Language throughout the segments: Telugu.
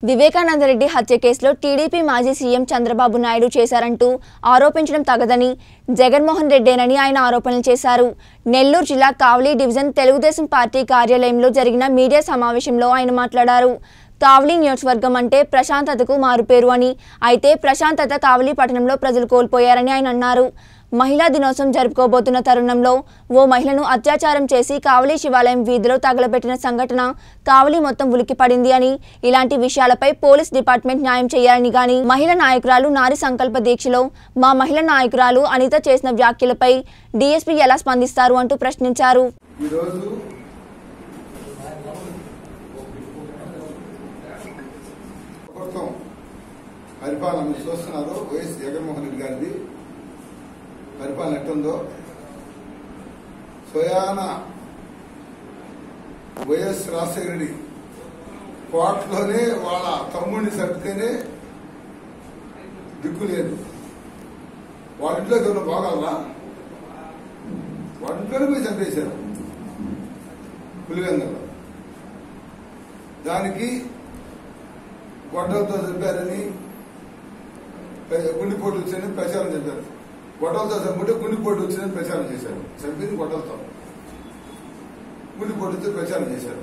వివేకానందరెడ్డి హత్య కేసులో టీడీపీ మాజీ సీఎం చంద్రబాబు నాయుడు చేశారంటూ ఆరోపించడం తగదని జగన్మోహన్ రెడ్డేనని ఆయన ఆరోపణలు చేశారు నెల్లూరు జిల్లా కావలి డివిజన్ తెలుగుదేశం పార్టీ కార్యాలయంలో జరిగిన మీడియా సమావేశంలో ఆయన మాట్లాడారు కావలి నియోజకవర్గం అంటే ప్రశాంతతకు మారుపేరు అని అయితే ప్రశాంతత కావలి పట్టణంలో ప్రజలు కోల్పోయారని ఆయన అన్నారు మహిళా దినోత్సవం జరుపుకోబోతున్న తరుణంలో ఓ మహిళను అత్యాచారం చేసి కావలి శివాలయం వీధిలో తగలబెట్టిన సంఘటన కావలి మొత్తం ఉలిక్కిపడింది అని ఇలాంటి విషయాలపై పోలీస్ డిపార్ట్మెంట్ న్యాయం చేయాలని గాని మహిళా నాయకురాలు నారి సంకల్ప దీక్షలో మా మహిళా నాయకురాలు అనిత చేసిన వ్యాఖ్యలపై డీఎస్పీ ఎలా స్పందిస్తారు అంటూ ప్రశ్నించారు ఈరోజు ప్రభుత్వం పరిపాలన మీరు చూస్తున్నారు వైఎస్ జగన్మోహన్ రెడ్డి గారిది పరిపాలన ఎట్టుందో స్వయాన వైఎస్ రాజశేఖర రెడ్డి కోర్టులోనే వాళ్ళ తమ్ముడిని చంపితేనే దిక్కు లేదు వాళ్ళ ఇంట్లోకి ఎవరు పోగలరా వాళ్ళ ఇంట్లోనే పోయి చంపేశారు పులివెందులో దానికి గొడ్డలతో చంపారని పె- గుండెపోటు వచ్చిందని ప్రచారం చెప్పారు గొడ్డలతో చంపుంటే గుండెపోటు వచ్చిందని ప్రచారం చేశారు చంపింది గొడ్డలతో గుండెపోటు వచ్చి ప్రచారం చేశారు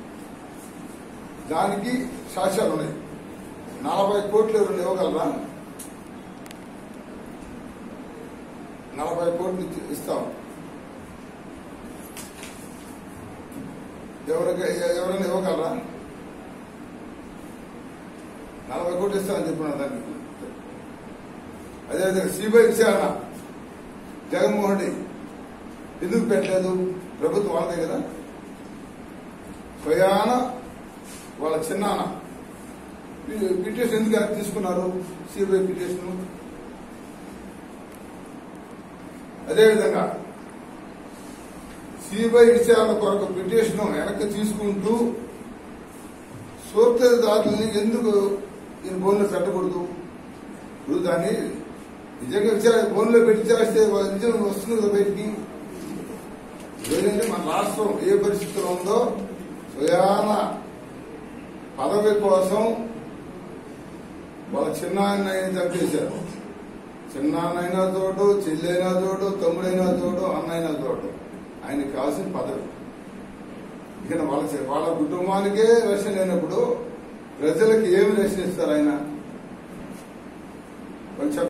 దానికి సాక్ష్యాలు ఉన్నాయి నలభై కోట్లు ఎవరు ఇవ్వగలరా నలభై కోట్లు ఇచ్చి- ఇస్తాం ఎవరికి ఎవరైనా ఇవ్వగలరా నలభై కోట్లు ఇస్తానని చెప్పిన దాన్ని అదేవిధంగా సిబిఐ విచారణ జగన్మోహన్ రెడ్డి ఎందుకు పెట్టలేదు ప్రభుత్వం వాళ్ళదే కదా స్వయాన వాళ్ళ చిన్నాన్న పి- పిటిషన్ ఎందుకు వెనక్కి తీసుకున్నారు సిబిఐ పిటిషన్ అదేవిధంగా సిబిఐ విచారణ కొరకు పిటిషన్ వెనక్కి తీసుకుంటూ సూత్రధారులని ఎందుకు ఈయన బోన్లో పెట్టకూడదు ఇప్పుడు దాన్ని నిజంగా విచార బోన్లో పెట్టి చేస్తే నిజం వస్తుంది కదా బయటికి ఏంటంటే మన రాష్ట్రం ఏ పరిస్థితిలో ఉందో స్వయాన పదవి కోసం వాళ్ళ చిన్నాన్నయ్యని చంపేశారు చిన్నాన్నైనా చోటు చెల్లైనా చోటు తమ్ముడైనా చోటు అన్నైనా చోటు ఆయనకి కావాల్సిన పదవి ఇక వాళ్ళ వాళ్ళ కుటుంబానికే రక్షణ లేనప్పుడు ప్రజలకు ఏమి రక్షణ ఇస్తారు ఆయన కొంచెం